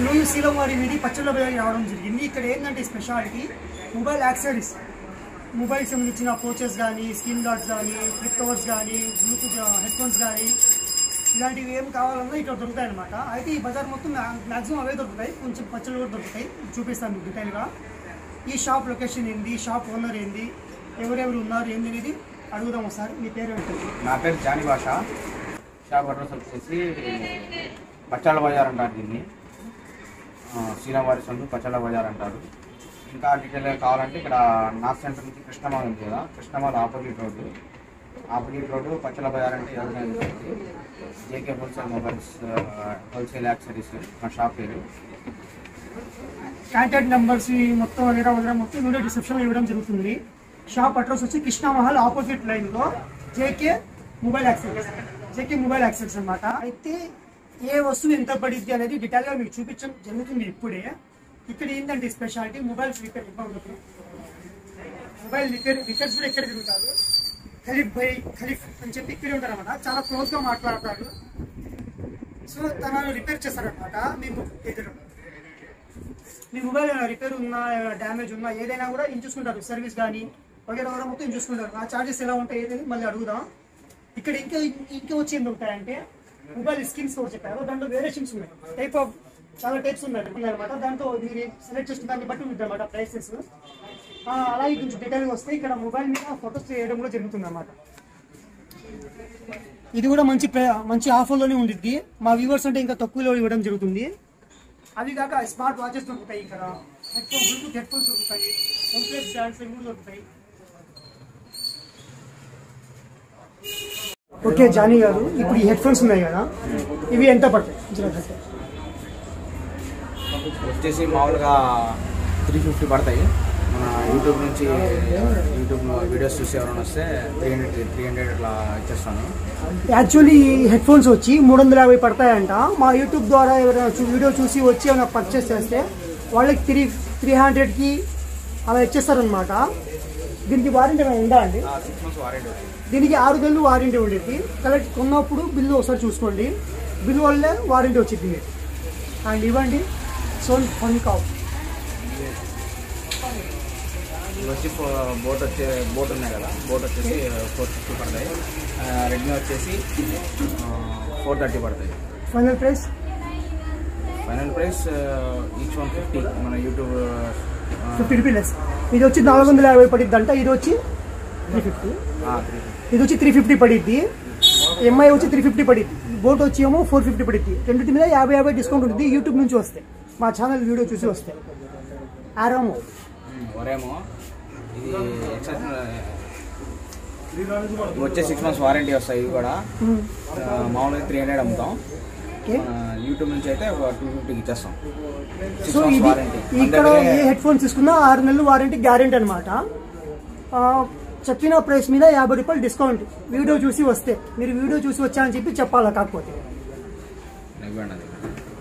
నేను శీలం వారి వీధి పచ్చళ్ళ బజార్కి రావడం జరిగింది ఇక్కడ ఏంటంటే స్పెషాలిటీ మొబైల్ యాక్సెసరీస్ మొబైల్ సంబంధించిన కోచెస్ కానీ స్క్రీన్ గార్డ్స్ కానీ ఫ్లిప్ కవర్స్ కానీ బ్లూటూత్ హెడ్ ఫోన్స్ కానీ ఇలాంటివి ఏం కావాలన్నా ఇక్కడ దొరుకుతాయి అనమాట అయితే ఈ బజార్ మొత్తం మ్యాక్సిమం అవే దొరుకుతాయి కొంచెం పచ్చళ్ళు కూడా దొరుకుతాయి చూపిస్తాను మీకు డీటెయిల్గా ఈ షాప్ లొకేషన్ ఏంది షాప్ ఓనర్ ఏంది ఎవరెవరు ఉన్నారు ఏంది అనేది అడుగుదాం ఒకసారి మీ పేరు ఏంటి నా పేరు జాని భాష షాప్ అడ్రస్ వచ్చేసి పచ్చాళ్ళ బజార్ అంటారు దీన్ని ఆ, శ్రీరామవారి సందు పచ్చాళ్ళ బజార్ అంటారు ఇంకా డీటెయిల్గా కావాలంటే ఇక్కడ నార్త్ సెంటర్ నుంచి కృష్ణమాల్ ఉంది కదా Krishnamal opposite road opposite road పచ్చళ్ళ బజార్ అంటే ఎవరికైనా JK wholesale mobiles wholesale accessories మా షాప్ పేరు కాంటాక్ట్ నెంబర్స్ మొత్తం వగేరా వగేరా మొత్తం వీడియో డిస్క్రిప్షన్ ఇవ్వడం జరుగుతుంది షాప్ అడ్రస్ వచ్చి కృష్ణామహల్ ఆపోజిట్ లైన్ లో JK mobile access JK mobile access అన్నమాట అయితే ఏ వస్తువు ఎంత పడిద్ది అనేది డీటెయిల్ గా మీకు చూపించడం జరుగుతుంది ఇప్పుడే ఇక్కడ ఏంటంటే స్పెషాలిటీ మొబైల్ రిపేర్ ఇవ్వబడుతుంది మొబైల్ రిపేర్ రిపేర్స్ కూడా ఎక్కడ తిరుగుతారు ఖలీఫ్ భయ్ ఖలీఫ్ అని చెప్పి ఇక్కడే ఉంటారు అనమాట చాలా క్లోజ్ గా మాట్లాడతారు సో తనను రిపేర్ చేస్తారనమాట మేము ఎదురు మీ మొబైల్ ఏమైనా రిపేర్ ఉన్నా ఏమైనా డ్యామేజ్ ఉన్నా ఏదైనా కూడా ఇన్ చూసుకుంటారు సర్వీస్ కానీ వగేరా వగేరా మొత్తం ఇన్ చూసుకుంటారు ఆ చార్జెస్ ఎలా ఉంటాయి ఏదైనా మళ్ళీ అడుగుదాం ఇక్కడ ఇంకా ఇంకా వచ్చి ఏంటి ఉంటాయంటే మొబైల్ స్కిన్స్ కూడా చెప్పారు దాంట్లో వేరే సిమ్స్ ఉన్నాయి టైప్ ఆఫ్ చాలా టైప్స్ ఉన్నాయి అనమాట దాంట్లో మీరు సెలెక్ట్ చేసుకున్న దాన్ని బట్టి ఉంటుంది అనమాట ప్రైసెస్ అలాగే కొంచెం డీటెయిల్గా వస్తే ఇక్కడ మొబైల్ మీద ఫొటోస్ చేయడం కూడా జరుగుతుంది అనమాట ఇది కూడా మంచి ప్ర- మంచి ఆఫర్లోనే ఉండిద్ది మా వ్యూవర్స్ అంటే ఇంకా తక్కువలో ఇవ్వడం జరుగుతుంది అవి కాక స్మార్ట్ వాచెస్ దొరుకుతాయి ఇక్కడ headphone Bluetooth headphones దొరుకుతాయి వన్ ప్లస్ బ్యాండ్స్ కూడా దొరుకుతాయి ఓకే జానీ గారు ఇప్పుడు ఈ హెడ్ ఫోన్స్ ఉన్నాయి కదా ఇవి ఎంత పడతాయి జరా చెప్పండి. వచ్చేసి మామూలుగా త్రీ ఫిఫ్టీ పడతాయి మన యూట్యూబ్ నుంచి యూట్యూబ్ వీడియోస్ చూసి ఎవరైనా వస్తే త్రీ హండ్రెడ్ త్రీ హండ్రెడ్ అట్లా ఇచ్చేస్తాను యాక్చువల్లీ ఈ హెడ్ ఫోన్స్ వచ్చి మూడు వందల యాభై పడతాయంట మా యూట్యూబ్ ద్వారా ఎవరైనా చూ- వీడియో చూసి వచ్చి ఏమైనా పర్చేస్ చేస్తే వాళ్ళకి త్రీ త్రీ హండ్రెడ్కి అలా ఇచ్చేస్తారనమాట దీనికి వారంటీ ఏమైనా ఉందా అండి సిక్స్ మంత్స్ వారంటీ వచ్చింది దీనికి ఆరు నెలలు వారంటీ ఉండేది కరెక్ట్ కొన్నప్పుడు బిల్లు ఒకసారి చూసుకోండి బిల్లు వల్లే వారంటీ వచ్చింది మీకు అండ్ ఇవ్వండి సోన్ ఫన్ కావ్ ఇది వచ్చి బోట్ వచ్చే బోట్ ఉన్నాయి కదా బోట్ వచ్చేసి ఫోర్ ఫిఫ్టీ పడతాయి రెడ్మీ వచ్చేసి ఫోర్ థర్టీ పడతాయి final price final price each one fifty మన యూట్యూబ్ ఫిఫ్టీ రూపీస్ ఇది వచ్చి నాలుగు వందల యాభై పడిద్ది అంట ఇది వచ్చి త్రీ ఫిఫ్టీ త్రీ ఇది వచ్చి త్రీ ఫిఫ్టీ పడిద్ది ఎంఐ వచ్చి త్రీ ఫిఫ్టీ పడిద్ది బోట్ వచ్చి ఏమో ఫోర్ ఫిఫ్టీ పడిద్ది రెండింటి మీద యాభై యాభై డిస్కౌంట్ ఉంటుంది యూట్యూబ్ నుంచి వస్తే మా ఛానల్ వీడియో చూసి వస్తే ఆరామో ఒరేమో ఇది ఎక్సెప్షన్ వచ్చే సిక్స్ మంత్స్ వారంటీ వస్తాయి ఇవి కూడా ఆ, మామూలుగా త్రీ హండ్రెడ్ అమ్ముతాం ఓకే మన యూట్యూబ్ నుంచి అయితే ఒక టూ ఫిఫ్టీకి ఇచ్చేస్తాం సిక్స్ సో మంత్స్ ఇది వారంటీ ఇక్కడ ఏ హెడ్ ఫోన్స్ తీసుకున్నా ఆరు నెలలు వారంటీ గ్యారెంటీ అనమాట చెప్పిన ప్రైస్ మీద యాభై రూపాయలు డిస్కౌంట్ వీడియో చూసి వస్తే మీరు వీడియో చూసి వచ్చారని చెప్పి చెప్పాలా కాకపోతే ఇవ్వండి అది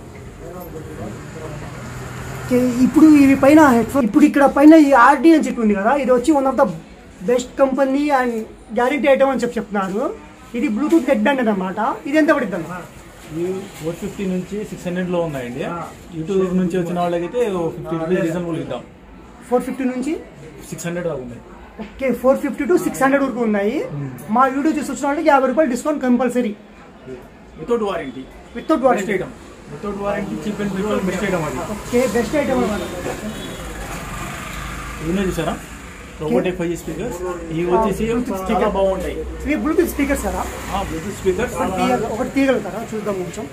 ఓకే, ఇప్పుడు ఇవి పైన హెడ్ ఫోన్ ఇప్పుడు ఇక్కడ పైన ఈ ఆర్డీ అని చెప్పి ఉంది కదా ఇది వచ్చి one of the best company and guarantee item అని చెప్పి చెప్తున్నారు ఇది బ్లూటూత్ హెడ్ బ్యాండ్ అనమాట ఇది ఎంత పడుతుంది అన్న ఇవి ఫోర్ ఫిఫ్టీ నుంచి సిక్స్ హండ్రెడ్ లో ఉన్నాయండి యూట్యూబ్ నుంచి వచ్చిన వాళ్ళకైతే ఫిఫ్టీ రూపీస్ రీజనబుల్ ఇద్దాం ఫోర్ ఫిఫ్టీ నుంచి సిక్స్ హండ్రెడ్ దాకా ఉంది okay four fifty to six hundred వరకు ఉన్నాయి మా వీడియో చూసి వచ్చిన వాళ్ళకి యాభై రూపాయలు discount compulsory without warranty without best warranty item without warranty cheap and best item అది ఓకే బెస్ట్ ఐటమ్ అనమాట ఇవన్నీ చూసారా రోబోటిక్ ఫైవ్ స్పీకర్స్ ఇవి వచ్చేసి చాలా బాగుంటాయి ఇవి బ్లూటూత్ స్పీకర్స్ కదా బ్లూటూత్ స్పీకర్స్ ఒకటి తీయగల- ఒకటి తీయగలుగుతారా చూద్దాం కొంచెం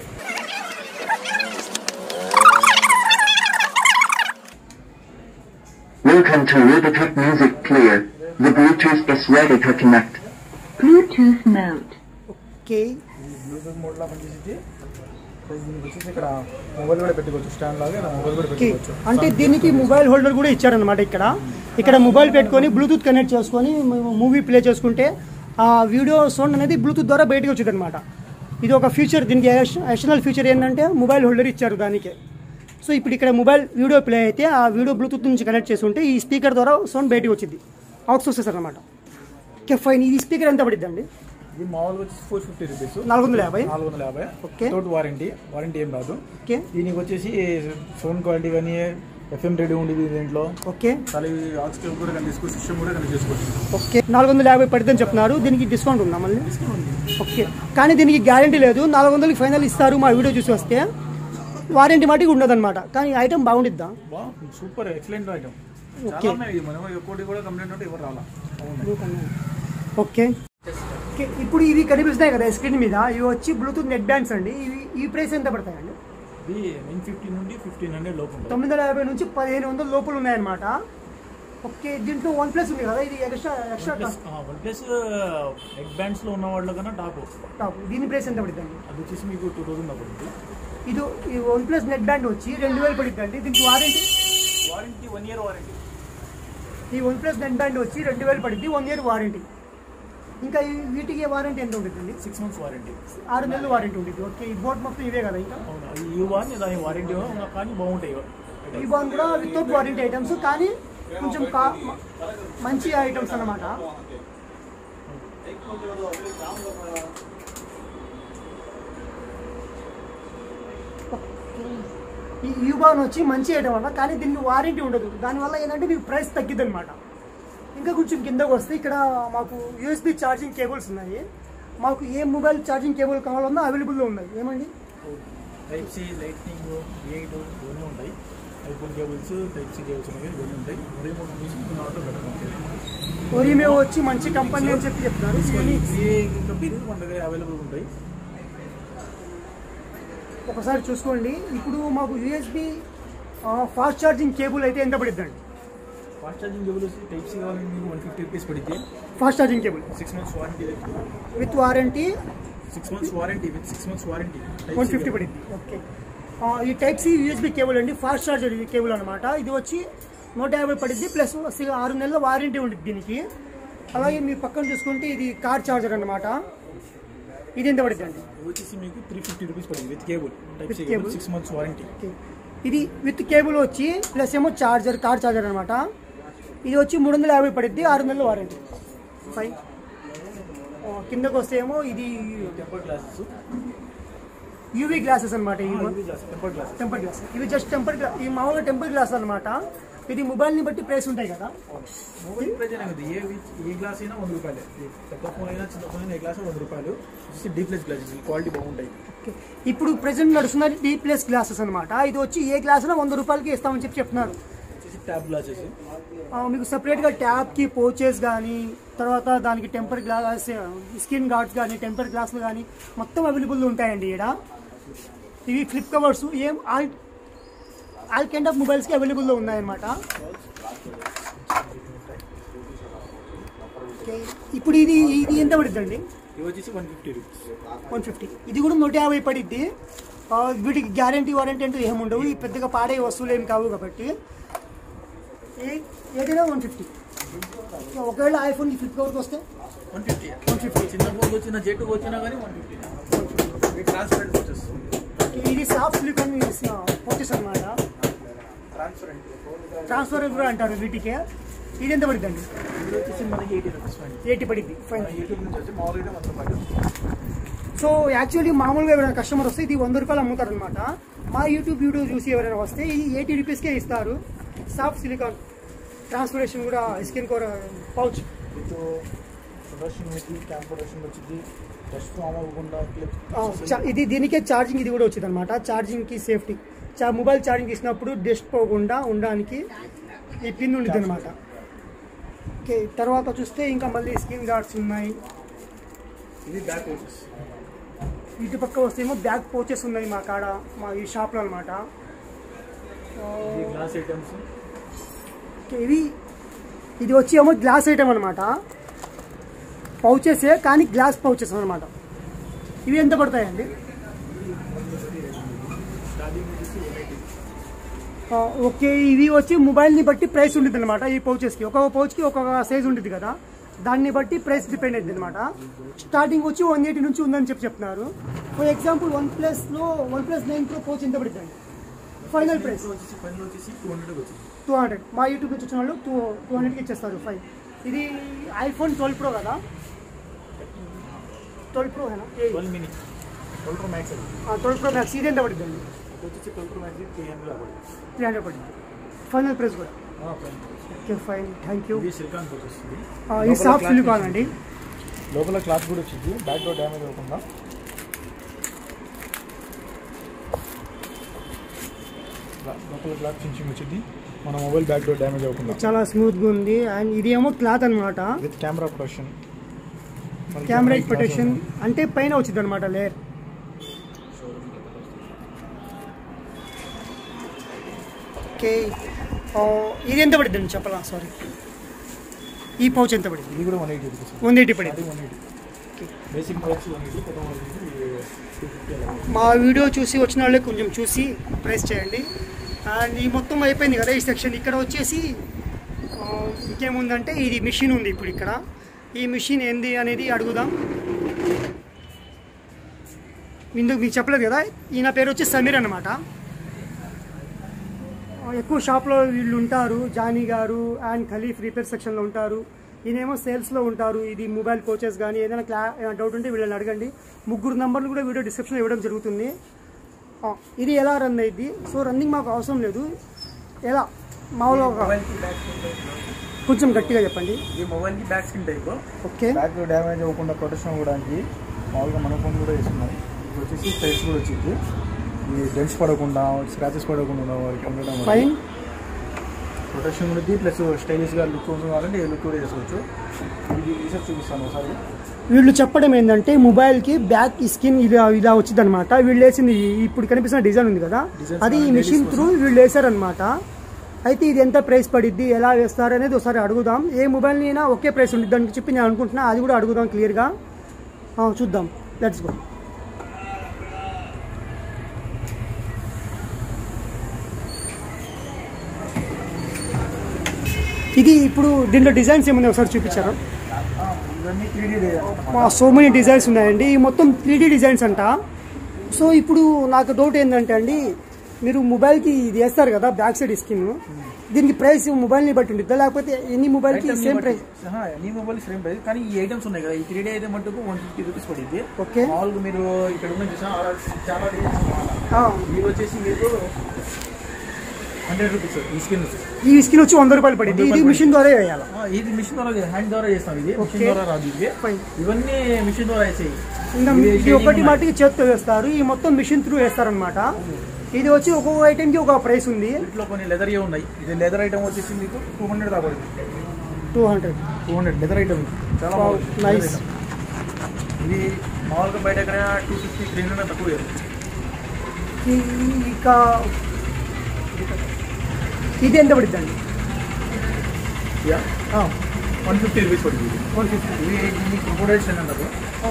Welcome to Robotech Music Player. The Bluetooth is ready to connect. Bluetooth mode. Okay Bluetooth mode లా పనిచేసి దీనికి వచ్చేసి ఇక్కడ మొబైల్ కూడా పెట్టుకోవచ్చు స్టాండ్ లాగా ఇలా మొబైల్ కూడా ఓకే పెట్టుకోవచ్చు అంటే దీనికి మొబైల్ హోల్డర్ కూడా ఇచ్చారనమాట ఇక్కడ ఇక్కడ మొబైల్ పెట్టుకొని బ్లూటూత్ కనెక్ట్ చేసుకొని మూవీ ప్లే చేసుకుంటే ఆ వీడియో సౌండ్ అనేది బ్లూటూత్ ద్వారా బయటకు వచ్చింది అనమాట ఇది ఒక ఫ్యూచర్ దీనికి అడిషనల్ ఫ్యూచర్ ఏంటంటే మొబైల్ హోల్డర్ ఇచ్చారు దానికి సో ఇప్పుడు ఇక్కడ మొబైల్ వీడియో ప్లే అయితే ఆ వీడియో బ్లూటూత్ నుంచి కనెక్ట్ చేసి ఉంటే ఈ స్పీకర్ ద్వారా సౌండ్ బయటకు వచ్చింది అవుట్ సోర్సెస్ అనమాట ఓకే ఫైన్ ఇది స్పీకర్ ఎంత పడిద్ది అండి ఇది మామూలుగా వచ్చేసి ఫోర్ ఫిఫ్టీ రూపీస్ నాలుగు వందల యాభై నాలుగు వందల యాభై ఓకే. తోటి వారంటీ వారంటీ ఏం రాదు ఓకే దీనికి వచ్చేసి సౌండ్ క్వాలిటీ కానీ ఎఫ్ఎం రేడియో ఉండేది దీంట్లో ఓకే చాలా ఆక్సిజన్ కూడా కానీ తీసుకోవచ్చు సిస్టమ్ కూడా కానీ చేసుకోవచ్చు ఓకే నాలుగు వందల యాభై పడుతుందని చెప్తున్నారు దీనికి డిస్కౌంట్ ఉందా మళ్ళీ ఓకే కానీ దీనికి గ్యారంటీ లేదు నాలుగు వందలకి ఫైనల్ ఇస్తారు మా వీడియో చూసి వస్తే వారంటీ మటుకు ఉండదన్నమాట కానీ ఐటమ్ బాగుండిద్దా బా సూపర్ ఎక్సలెంట్ ఐటమ్ ఓకే. చాలా ఉన్నాయి ఇది మనం ఒకటి కూడా కంప్లైంట్ ఉంటే ఎవరు రాలా అవును ఓకే ఓకే ఇప్పుడు ఇవి కనిపిస్తున్నాయి కదా స్క్రీన్ మీద ఇవి వచ్చి బ్లూటూత్ నెట్ బ్యాండ్స్ అండి ఇవి ఈ ప్రైస్ ఎంత పడతాయండి ఇది నైన్ ఫిఫ్టీ నుండి ఫిఫ్టీన్ హండ్రెడ్ లోపు ఉంటుంది తొమ్మిది వందల యాభై నుంచి పదిహేను వందల లోపల ఉన్నాయన్నమాట ఓకే దీంట్లో వన్ ప్లస్ ఉంది కదా ఇది extra extra plus OnePlus neck bands లో ఉన్న వాళ్ళ కన్నా టాప్ టాప్ దీని ప్రైస్ ఎంత పడుతుంది అది వచ్చేసి మీకు టూ థౌసండ్ పడుతుంది ఇది ఈ వన్ ప్లస్ నెట్ బ్యాండ్ వచ్చి రెండు వేలు పడుతుంది అండి దీనికి warranty warranty one year warranty ఈ వన్ ప్లస్ నెట్ బ్యాండ్ వచ్చి రెండు వేలు పడుద్ది వన్ ఇయర్ వారంటీ ఇంకా ఈ- వీటికి వారంటీ ఎంత ఉంటుందండి సిక్స్ మంత్స్ వారంటీ ఆరు నెలలు వారంటీ ఉంటుంది ఓకే ఈ బోట్ మొత్తం ఇవే కదా ఇంకా అవును ఈ వన్ దాని వారంటీ కానీ బాగుంటాయి ఈ బాన్ కూడా వితౌట్ వారంటీ ఐటమ్స్ కానీ కొంచెం కా మ- మంచి ఐటమ్స్ అన్నమాట ఈ యూబాన్ వచ్చి మంచి ఐటమ్ అన్న కానీ దీనికి వారంటీ ఉండదు దానివల్ల ఏంటంటే మీకు ప్రైస్ తగ్గిద్ది అనమాట ఇంకా కొంచెం కిందకు వస్తే ఇక్కడ మాకు యూఎస్బి ఛార్జింగ్ కేబుల్స్ ఉన్నాయి మాకు ఏ మొబైల్ ఛార్జింగ్ కేబుల్ కావాలన్నా అవైలబుల్లో ఉన్నాయి ఏమండి టైప్ సి లైట్నింగ్ ఎయిట్ ఇవన్నీ ఉంటాయి iPhone cables type C cables అనేవి ఇవన్నీ ఉంటాయి రిమోట్ నుంచి కొన్ని ఆర్డర్ పెట్టుకుంటాయి ఒరిమే వచ్చి మంచి కంపెనీ అని చెప్పి చెప్తున్నారు ఇవన్నీ ఏ కంపెనీ మన దగ్గర అవైలబుల్ ఉంటాయి ఒకసారి చూసుకోండి ఇప్పుడు మాకు యూఎస్బి ఫాస్ట్ ఛార్జింగ్ కేబుల్ అయితే ఎంత పడుతుందండి ఫాస్ట్ ఛార్జింగ్ కేబుల్ వచ్చి టైప్ సి కావాలంటే మీకు వన్ ఫిఫ్టీ రూపీస్ పడితే fast charging cable six months warranty with warranty six months warranty with six months warranty one fifty పడింది ఓకే ఆ, ఈ టైప్ సి యూఎస్బి కేబుల్ అండి ఫాస్ట్ ఛార్జర్ కేబుల్ అనమాట ఇది వచ్చి నూట యాభై పడింది ప్లస్ ఆరు నెలల వారంటీ ఉంటుంది దీనికి అలాగే మీ పక్కన చూసుకుంటే ఇది కార్ ఛార్జర్ అనమాట ఇది ఎంత పడుతుంది అండి వచ్చేసి మీకు త్రీ ఫిఫ్టీ రూపీస్ పడింది with cable type With C cable. Cable six months warranty okay. ఇది విత్ కేబుల్ వచ్చి ప్లస్ ఏమో ఛార్జర్ కార్ ఛార్జర్ అనమాట ఇది వచ్చి మూడు వందల యాభై పడుద్ది ఆరు నెలల వారంటీ ఫైన్ ఆ, కిందకు వస్తే ఏమో ఇది టెంపర్ గ్లాసెస్ యూవీ గ్లాసెస్ అనమాట ఇవి టెంపర్ గ్లాసెస్ టెంపర్ గ్లాస్ ఇవి జస్ట్ టెంపర్ గ్లాస్ ఈ మామూలుగా టెంపర్ గ్లాస్ అనమాట ఇది మొబైల్ని బట్టి ప్రైస్ ఉంటాయి కదా మొబైల్ ప్రైజ్ అనేది కదా ఏ వి- ఏ గ్లాస్ అయినా వంద రూపాయలే ఏ పెద్ద ఫోన్ అయినా చిన్న ఫోన్ అయినా ఏ గ్లాస్ వంద రూపాయలు వచ్చేసి డీప్లెస్ గ్లాసెస్ క్వాలిటీ బాగుంటాయి ఓకే. ఇప్పుడు ప్రెసెంట్ నడుస్తున్న డీ ప్లస్ గ్లాసెస్ అనమాట ఇది వచ్చి ఏ గ్లాస్ వంద రూపాయలకి ఇస్తామని చెప్పి చెప్తున్నారు వచ్చేసి ట్యాబ్ గ్లాసెస్ ఆ, మీకు సపరేట్గా ట్యాబ్కి పోచెస్ కానీ తర్వాత దానికి టెంపర్ గ్లాస్ స్కిన్ గార్డ్స్ కానీ టెంపర్ గ్లాసులు కానీ మొత్తం అవైలబుల్ ఉంటాయండి ఇక్కడ ఇవి ఫ్లిప్ కవర్స్ ఏం ఆల్ ఆల్ కైండ్ ఆఫ్ మొబైల్స్కి అవైలబుల్లో ఉన్నాయన్నమాట ఓకే. ఇప్పుడు ఇది ఇది ఎంత పడుతుందండి ఇవి వచ్చేసి one fifty rupees one fifty ఇది కూడా నూట యాభై పడిద్ది ఆ, వీటికి గ్యారంటీ వారంటీ అంటూ ఏముండవు ఈ పెద్దగా పాడే వస్తువులు ఏమి కావు కాబట్టి ఏ- ఏదైనా వన్ ఫిఫ్టీ ఒకవేళ ఐఫోన్ ఫ్లిప్ కవర్కి వస్తే వన్ ఫిఫ్టీ వన్ ఫిఫ్టీ చిన్న ఫోన్ వచ్చిన జెట్ వచ్చినా కానీ వన్ ఫిఫ్టీ ట్రాన్స్పరెంట్ వచ్చేసి ఇది సాఫ్ట్ సిలికాన్ వచ్చేసి అనమాట ట్రాన్స్పరెంట్ ట్రాన్స్ఫర్ కూడా అంటారు వీటికి ఇది ఎంత పడుతుందండి ఇది వచ్చేసి మనకి ఎయిటీ రూపీస్ అండి ఎయిటీ పడిద్ది ఫైన్ యూట్యూబ్ నుంచి వచ్చి మామూలుగా వంద రూపాయలు సో యాక్చువల్లీ మామూలుగా ఎవరైనా కస్టమర్ వస్తే ఇది వంద రూపాయలు అమ్ముతారు అనమాట మా యూట్యూబ్ వీడియో చూసి ఎవరైనా వస్తే ఇది ఎయిటీ రూపీస్కే ఇస్తారు సాఫ్ట్ సిలికాన్ ట్రాన్స్పోర్టేషన్ కూడా స్కిన్ కోర పౌచ్ విత్ ప్రొడక్షన్ వచ్చి క్యాంప్ ప్రొడక్షన్ వచ్చింది డస్ట్ ఫామ్ అవ్వకుండా క్లిప్ ఆ, చా- ఇది దీనికే ఛార్జింగ్ ఇది కూడా వచ్చింది అనమాట ఛార్జింగ్కి సేఫ్టీ చా మొబైల్ ఛార్జింగ్ ఇచ్చినప్పుడు డస్ట్ పోకుండా ఉండడానికి ఈ పిన్ ఉంటుంది అనమాట ఓకే తర్వాత చూస్తే ఇంకా మళ్ళీ స్క్రీన్ గార్డ్స్ ఉన్నాయి ఇది బ్యాక్ వచ్చేసి ఇటు పక్క వస్తేమో బ్యాక్ పోచెస్ ఉన్నాయి మా కాడ మా ఈ షాప్లో అనమాట ఇది గ్లాస్ ఐటమ్స్ ఇవి ఇది వచ్చి ఏమో గ్లాస్ ఐటమ్ అనమాట పౌచెసే కానీ గ్లాస్ పౌచెస్ అనమాట ఇవి ఎంత పడతాయండి స్టార్టింగ్ వచ్చేసి ఎయిటీ ఆ, ఓకే ఇవి వచ్చి మొబైల్ని బట్టి ప్రైస్ ఉంటుంది అనమాట ఈ పౌచెస్కి ఒక్కొక్క పౌచ్కి ఒక్కొక్క సైజ్ ఉంటుంది కదా దాన్ని బట్టి ప్రైస్ డిపెండ్ అవుతుంది అనమాట స్టార్టింగ్ వచ్చి వన్ ఎయిటీ నుంచి ఉందని చెప్పి చెప్తున్నారు ఫర్ ఎగ్జాంపుల్ వన్ ప్లస్లో OnePlus nine pro pouch ఎంత పడుతుంది ఫైనల్ ప్రైస్ వచ్చేసి పైన వచ్చేసి టూ హండ్రెడ్ వచ్చింది టూ హండ్రెడ్ మా యూట్యూబ్ నుంచి వచ్చిన వాళ్ళు టూ టూ హండ్రెడ్కి ఇచ్చేస్తారు ఫైవ్ ఇది ఐఫోన్ ట్వెల్వ్ ప్రో కదా twelve pro twelve mini twelve pro max అది ట్వెల్వ్ ప్రో మ్యాక్స్ ఇది ఎంత పడుతుంది ఇది వచ్చేసి twelve pro max three hundred అవ్వదు త్రీ హండ్రెడ్ పడుతుంది ఫైనల్ ప్రైస్ కూడా ఓకే ఫైన్ థ్యాంక్ యూ ఇది సిలికాన్ వచ్చేస్తుంది ఈ సాఫ్ట్ సిలికాన్ అండి లోపల క్లాత్ కూడా వచ్చింది బ్యాక్ డోర్ డ్యామేజ్ అవ్వకుండా ఇలా లోపల క్లాత్ చించి వచ్చింది మన మొబైల్ బ్యాక్ డోర్ డ్యామేజ్ అవ్వకుండా చాలా స్మూత్గా ఉంది అండ్ ఇది ఏమో క్లాత్ అనమాట with camera protection camera protection అంటే పైన వచ్చింది అనమాట లేయర్ ఓకే ఇది ఎంత పడుతుంది చెప్పాలా సారీ ఈ పౌచ్ ఎంత పడింది ఇది కూడా one eighty rupees one eighty పడింది one eighty basic price one eighty కొత్త వన్ ఎయిటీ టూ ఫిఫ్టీ అలా మా వీడియో చూసి వచ్చిన వాళ్ళే కొంచెం చూసి ప్రైస్ చేయండి అండ్ ఈ మొత్తం అయిపోయింది కదా ఈ సెక్షన్ ఇక్కడ వచ్చేసి ఆ, ఇంకేముందంటే ఇది మిషన్ ఉంది ఇప్పుడు ఇక్కడ ఈ మిషన్ ఏంది అనేది అడుగుదాం ఇందుకు మీకు చెప్పలేదు కదా ఈయన పేరు వచ్చి సమీర్ అనమాట ఎక్కువ షాప్లో వీళ్ళు ఉంటారు జానీ గారు అండ్ ఖలీఫ్ రిపేర్ సెక్షన్లో ఉంటారు ఈయనేమో సేల్స్లో ఉంటారు ఇది మొబైల్ కోచెస్ కానీ ఏదైనా క్లా ఏమైనా డౌట్ ఉంటే వీళ్ళని అడగండి ముగ్గురు నంబర్లు కూడా వీడియో డిస్క్రిప్షన్లో ఇవ్వడం జరుగుతుంది ఆ, ఇది ఎలా రన్ అయ్యింది సో రన్నింగ్ మాకు అవసరం లేదు ఎలా మామూలుగా ఒక- మొబైల్కి బ్యాక్ స్క్రీన్ టైప్ కొంచెం గట్టిగా చెప్పండి ఈ మొబైల్కి back screen type okay back damage అవ్వకుండా ప్రొటెక్షన్ అవ్వడానికి మామూలుగా మన ఫోన్ కూడా వేస్తున్నాం ఇది వచ్చేసి సైడ్స్ కూడా వచ్చింది ఈ డెన్స్ పడకుండా స్క్రాచెస్ పడకుండా ఉండడం వల్ల ఫైన్ ప్రొటెక్షన్ ఉంది ప్లస్ స్టైలిష్గా లుక్ కావాలంటే ఏ లుక్ కూడా చేసుకోవచ్చు ఇది రీసెర్చ్ చూపిస్తాను ఒకసారి వీళ్ళు చెప్పడం ఏంటంటే మొబైల్కి బ్యాక్ స్కిన్ ఇలా ఇలా వచ్చింది అనమాట వీళ్ళు వేసింది ఇప్పుడు కనిపిస్తున్న డిజైన్ ఉంది కదా Designs అది ఈ అనేది మిషన్ ladies త్రూ వీళ్ళు వేసారనమాట అయితే ఇది ఎంత ప్రైస్ పడిద్ది ఎలా వేస్తారు అనేది ఒకసారి అడుగుదాం ఏ మొబైల్ అయినా ఒకే ప్రైస్ ఉంటుంది దానికి చెప్పి నేను అనుకుంటున్నా అది కూడా అడుగుదాం క్లియర్గా చూద్దాం లెట్స్ గో ఇది ఇప్పుడు దీంట్లో డిజైన్స్ ఏముంది ఒకసారి చూపించారు ఇవన్నీ three D so many designs ఉన్నాయండి ఈ మొత్తం త్రీ డిజైన్స్ అంట సో ఇప్పుడు నాకు డౌట్ ఏంటంటే అండి మీరు మొబైల్కి ఇది వేస్తారు కదా బ్యాక్ సైడ్ స్కిన్ దీనికి ప్రైస్ మొబైల్ని బట్టి ఉంటుందా లేకపోతే ఎన్ని మొబైల్కి సేమ్ ప్రైస్ నీ మొబైల్ సేమ్ ప్రైస్ కానీ ఈ ఐటమ్స్ ఉన్నాయి కదా ఈ త్రీ డీ అయితే మటుకు వన్ ఫిఫ్టీ రూపీస్ పడింది ఓకే మామూలుగా మీరు ఇక్కడ ఉన్న చూసా చాలా డిజైన్స్ ఉన్నాయి ఇవి వచ్చేసి మీకు హండ్రెడ్ రూపీస్ ఈ స్కిన్ ఈ స్కిన్ వచ్చి వంద రూపాయలు పడింది ఇది మిషన్ ద్వారా వేయాలి ఇది మిషన్ ద్వారా హ్యాండ్ ద్వారా చేస్తాం ఇది మిషన్ Okay. ద్వారా రాదు ఇది Fine. ఇవన్నీ మిషన్ ద్వారా వేసేయి ఇంకా ఇవి ఇది shading ఒకటి ఉన్నాయి. మాటికి చేత్తో వేస్తారు ఈ మొత్తం మిషన్ త్రూ వేస్తారనమాట ఇది వచ్చి ఒక్కొక్క ఐటెంకి ఒక ప్రైస్ ఉంది వీటిలో కొన్ని లెదర్ ఉన్నాయి ఇది లెదర్ ఐటమ్ వచ్చేసి మీకు టూ హండ్రెడ్ దాకా two hundred two hundred leather item చాలా Wow, బాగుంది nice. leather item. ఇది మామూలుగా బయట ఎక్కడ టూ ఫిఫ్టీ త్రీ హండ్రెడ్ తక్కువ లేదు. ఇంకా ఇది ఎంత పడుతుందండి యా వన్ ఫిఫ్టీ రూపీస్ పడుతుంది వన్ ఫిఫ్టీ ఇవి దీన్ని క్రొకోడైల్ స్కిన్ అంటారు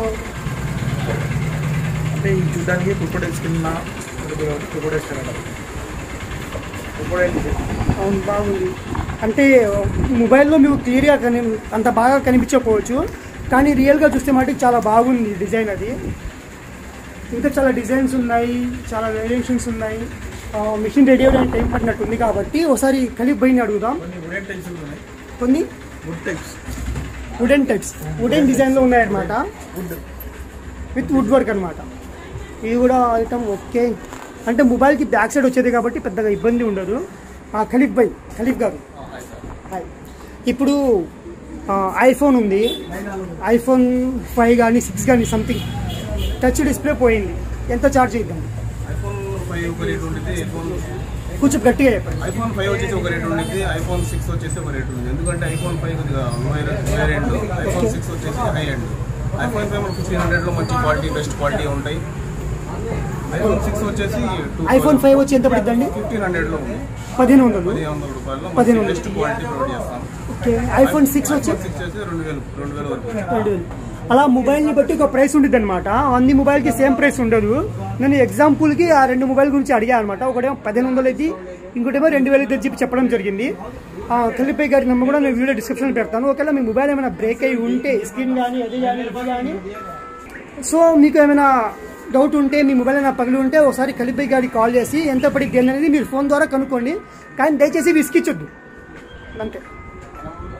అంటే ఈ చూడడానికి క్రొకోడైల్ స్కిన్ క్రొకోడైల్ స్కిన్ అంటారు క్రొకోడైల్ అవును బాగుంది అంటే మొబైల్లో మీకు క్లియర్గా కని అంత బాగా కనిపించకపోవచ్చు కానీ రియల్గా చూస్తే మటుకు చాలా బాగుంది డిజైన్ అది ఇంకా చాలా డిజైన్స్ ఉన్నాయి చాలా వేరియేషన్స్ ఉన్నాయి మిషన్ రెడీ అవ్వడానికి టైం పట్టినట్టుంది కాబట్టి ఒకసారి కలిపి పోయిన అడుగుదాం కొన్ని వుడెన్ టైప్స్ ఉన్నాయి కొన్ని wood types wooden types wooden డిజైన్లో ఉన్నాయన్నమాట వుడ్ విత్ వుడ్ వర్క్ అనమాట ఇది కూడా ఐటమ్ ఓకే అంటే మొబైల్కి బ్యాక్ సైడ్ వచ్చేది కాబట్టి పెద్దగా ఇబ్బంది ఉండదు ఆ, ఖలీఫ్ బై ఖలీఫ్ గారు హాయ్ ఇప్పుడు ఆ, ఐఫోన్ ఉంది ఐఫోన్ ఫైవ్ కానీ సిక్స్ కానీ సంథింగ్ టచ్ డిస్ప్లే పోయింది ఎంత ఛార్జ్ అవుతుంది ఐఫోన్ ఫైవ్ ఒక రేట్ ఉంటుంది ఐఫోన్ కొంచెం గట్టిగా చెప్పండి ఐఫోన్ ఫైవ్ వచ్చేసి ఒక రేట్ ఉంటుంది ఐఫోన్ సిక్స్ వచ్చేసి ఒక రేట్ ఉంది ఎందుకంటే ఐఫోన్ ఫైవ్ కొద్దిగా లోయర్ ఎండ్ ఐఫోన్ సిక్స్ వచ్చేసి హై ఎండ్ ఐఫోన్ ఫైవ్ మనకు ఫిఫ్టీన్ హండ్రెడ్లో మంచి క్వాలిటీ బెస్ట్ క్వాలిటీ ఉంటాయి ఐఫోన్ సిక్స్ వచ్చేసి ఐఫోన్ ఫైవ్ వచ్చి ఎంత పడుతుందండి ఫిఫ్టీన్ హండ్రెడ్లో ఉంది పదిహేను వందలు పదిహేను వందల రూపాయల్లో పదిహేను మంచి వందలు. బెస్ట్ క్వాలిటీ ప్రొవైడ్ చేస్తాం ఓకే ఐఫోన్ సిక్స్ వచ్చి ఐఫోన్ సిక్స్ వచ్చేసి రెండు వేలు రెండు వేల వరకు రెండు వేలు. అలా మొబైల్ని బట్టి ఒక ప్రైస్ ఉంటుంది అనమాట అన్ని మొబైల్కి సేమ్ ప్రైస్ ఉండదు నేను ఎగ్జాంపుల్కి ఆ రెండు మొబైల్ గురించి అడిగా అనమాట ఒకటేమో పదిహేను వందలు అయితే ఇంకోటేమో రెండు వేలు అయితే చెప్పి చెప్పడం జరిగింది ఆ, కలిపై గారి నెంబర్ కూడా నేను వీడియో డిస్క్రిప్షన్ పెడతాను ఒకవేళ మీ మొబైల్ ఏమైనా బ్రేక్ అయి ఉంటే స్క్రీన్ కానీ అది కానీ ఇది కానీ సో మీకు ఏమైనా డౌట్ ఉంటే మీ మొబైల్ ఏమైనా పగిలి ఉంటే ఒకసారి కలిపై గారికి కాల్ చేసి ఎంత పడిద్ది అనేది మీరు ఫోన్ ద్వారా కనుక్కోండి కానీ దయచేసి విసికించొద్దు అంతే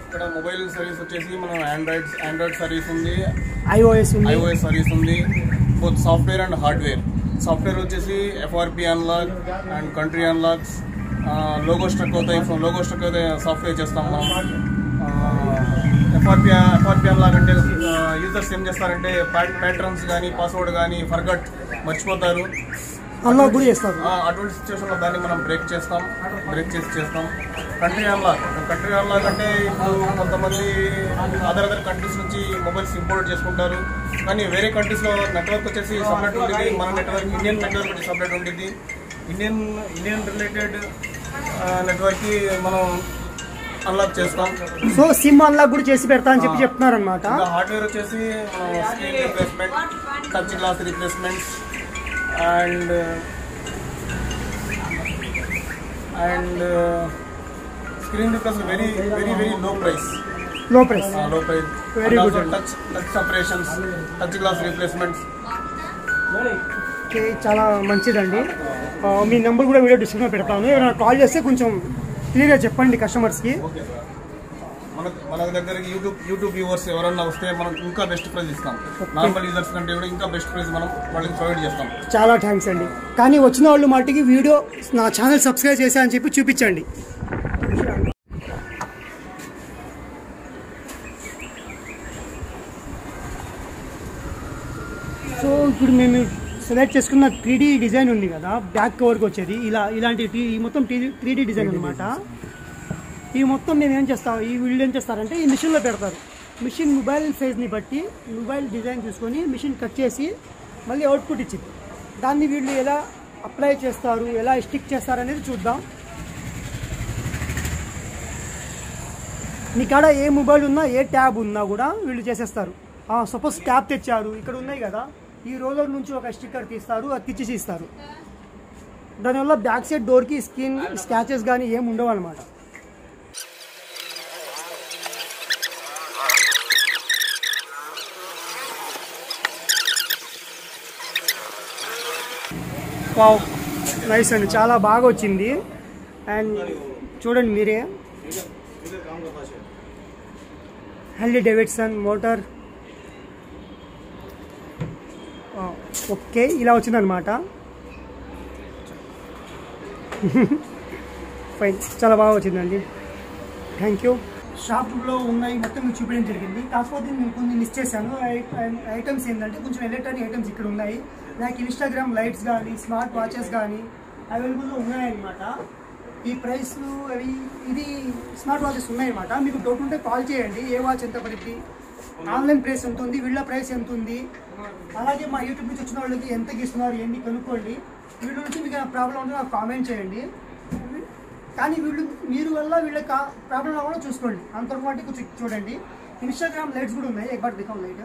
ఇక్కడ మొబైల్ సర్వీస్ వచ్చేసి మనం ఆండ్రాయిడ్ ఆండ్రాయిడ్ సర్వీస్ ఉంది ఐఓఎస్ ఉంది ఐఓఎస్ సర్వీస్ ఉంది both software and hardware software వచ్చేసి FRP unlock and country unlocks logo struck అవుతాయి లోగో స్ట్రక్ అయితే సాఫ్ట్వేర్ చేస్తాం మనం ఎఫ్ఆర్పి ఎఫ్ఆర్పి అన్లాక్ అంటే యూజర్స్ ఏం చేస్తారంటే ప్యాటర్న్స్ కానీ పాస్వర్డ్ కానీ ఫర్గట్ మర్చిపోతారు అన్లాక్ కూడా చేస్తారు ఆ, అటువంటి సిచ్యువేషన్లో దాన్ని మనం బ్రేక్ చేస్తాం బ్రేక్ చేసి చేస్తాం కంట్రీ అన్లాక్ కంట్రీ అన్లాక్ అంటే ఇప్పుడు కొంతమంది అదర్ అదర్ కంట్రీస్ నుంచి మొబైల్స్ ఇంపోర్ట్ చేసుకుంటారు కానీ వేరే కంట్రీస్లో నెట్వర్క్ వచ్చేసి సపరేట్ ఉంటుంది మన నెట్వర్క్ ఇండియన్ నెట్వర్క్ వచ్చి సపరేట్ ఉంటుంది ఇండియన్ ఇండియన్ రిలేటెడ్ నెట్వర్క్కి మనం అన్లాక్ చేస్తాం సో సిమ్ అన్లాక్ కూడా చేసి పెడతా అని చెప్పి చెప్తున్నారు అనమాట ఇంకా హార్డ్వేర్ వచ్చేసి screen replacement touch glass replacements and and screen replace very very very low price low price low price Very good అండి. Touch touch separations touch glass replacements okay చాలా మంచిదండి ఆ, మీ నెంబర్ కూడా వీడియో డిస్క్రిప్షన్లో పెడతాను ఏమైనా కాల్ చేస్తే కొంచెం క్లియర్గా చెప్పండి కస్టమర్స్కి ఓకే సార్ మన మన దగ్గరికి యూట్యూబ్ యూట్యూబ్ వ్యూవర్స్ ఎవరన్నా వస్తే మనం ఇంకా బెస్ట్ ప్రైస్ ఇస్తాం నార్మల్ యూజర్స్ కంటే కూడా ఇంకా బెస్ట్ ప్రైస్ మనం వాళ్ళకి ప్రొవైడ్ చేస్తాం చాలా థ్యాంక్స్ అండి కానీ వచ్చిన వాళ్ళు మట్టుకి వీడియో నా ఛానల్ సబ్స్క్రైబ్ చేశా అని చెప్పి చూపించండి సో ఇప్పుడు మేము సెలెక్ట్ చేసుకున్న త్రీ డిజైన్ ఉంది కదా బ్యాక్ కవర్కి వచ్చేది ఇలా ఇలాంటి టీ ఈ మొత్తం త్రీ డిజైన్ అనమాట ఈ మొత్తం మేము ఏం చేస్తాం ఈ వీళ్ళు ఏం చేస్తారంటే ఈ మిషన్లో పెడతారు మిషన్ మొబైల్ సైజ్ని బట్టి మొబైల్ డిజైన్ చూసుకొని మిషన్ కట్ చేసి మళ్ళీ అవుట్పుట్ ఇచ్చింది దాన్ని వీళ్ళు ఎలా అప్లై చేస్తారు ఎలా స్టిక్ చేస్తారు అనేది చూద్దాం మీ కాడ ఏ మొబైల్ ఉన్నా ఏ ట్యాబ్ ఉన్నా కూడా వీళ్ళు చేసేస్తారు సపోజ్ ట్యాబ్ తెచ్చారు ఇక్కడ ఉన్నాయి కదా ఈ రోలర్ నుంచి ఒక స్టిక్కర్ తీస్తారు అది తెచ్చేసి ఇస్తారు దానివల్ల బ్యాక్ సైడ్ డోర్కి స్కిన్ స్క్రాచెస్ కానీ ఏమి ఉండవు అనమాట వావ్ నైస్ అండి చాలా బాగా వచ్చింది అండ్ చూడండి మీరే హెల్డీ డేవిడ్సన్ మోటార్ ఓకే ఇలా వచ్చిందనమాట ఫైన్ చాలా బాగా వచ్చిందండి థ్యాంక్ యూ షాప్లో ఉన్నాయి మొత్తం మీకు చూపించడం జరిగింది కాకపోతే నేను కొన్ని మిస్ చేశాను ఐటమ్స్ ఏంటంటే కొంచెం ఎలక్ట్రానిక్ ఐటమ్స్ ఇక్కడ ఉన్నాయి లైక్ ఇన్స్టాగ్రామ్ లైట్స్ కానీ స్మార్ట్ వాచెస్ కానీ అవైలబుల్లో ఉన్నాయన్నమాట ఈ ప్రైస్ అవి ఇది స్మార్ట్ వాచెస్ ఉన్నాయన్నమాట మీకు డౌట్ ఉంటే కాల్ చేయండి ఏ వాచ్ ఎంత పడుతుంది ఆన్లైన్ ప్రైస్ ఎంత ఉంది వీళ్ళ ప్రైస్ ఎంత ఉంది అలాగే మా యూట్యూబ్ నుంచి వచ్చిన వాళ్ళకి ఎంతకి ఇస్తున్నారు ఏంటి కనుక్కోండి వీళ్ళ నుంచి మీకు ప్రాబ్లం ఉంటే నాకు కామెంట్ చేయండి కానీ వీళ్ళు మీరు వల్ల వీళ్ళకి ప్రాబ్లం రాకుండా చూసుకోండి అంతవరకు వాటి కొంచెం చూడండి ఇన్స్టాగ్రామ్ లైట్స్ కూడా ఉన్నాయి ఎక్కడ దిఖాం లైట్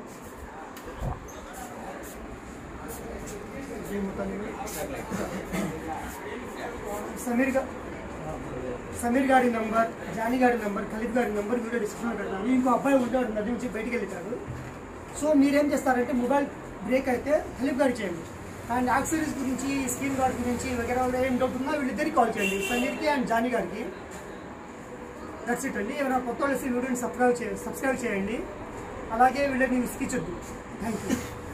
సమీర్ గా సమీర్ గారి నంబర్ జానీ గారి నంబర్ ఖలీద్ గారి నంబర్ వీడియో డిస్క్రిప్షన్లో పెడతాను ఇంకో అబ్బాయి ఉంటాడు నది నుంచి బయటికి వెళ్ళిపోయాడు సో మీరేం చేస్తారంటే మొబైల్ బ్రేక్ అయితే ఖలీద్ గారికి చేయండి అండ్ యాక్సరీస్ గురించి స్క్రీన్ గార్డ్ గురించి వగేరా ఏం డౌట్ ఉన్నా వీళ్ళిద్దరికి కాల్ చేయండి సమీర్కి అండ్ జానీ గారికి దట్స్ ఇట్ అండి ఏమైనా కొత్త వాళ్ళు వీడియోని సబ్స్క్రైబ్ చేయండి సబ్స్క్రైబ్ చేయండి అలాగే వీళ్ళని మిస్కిచ్చొద్దు థ్యాంక్ యూ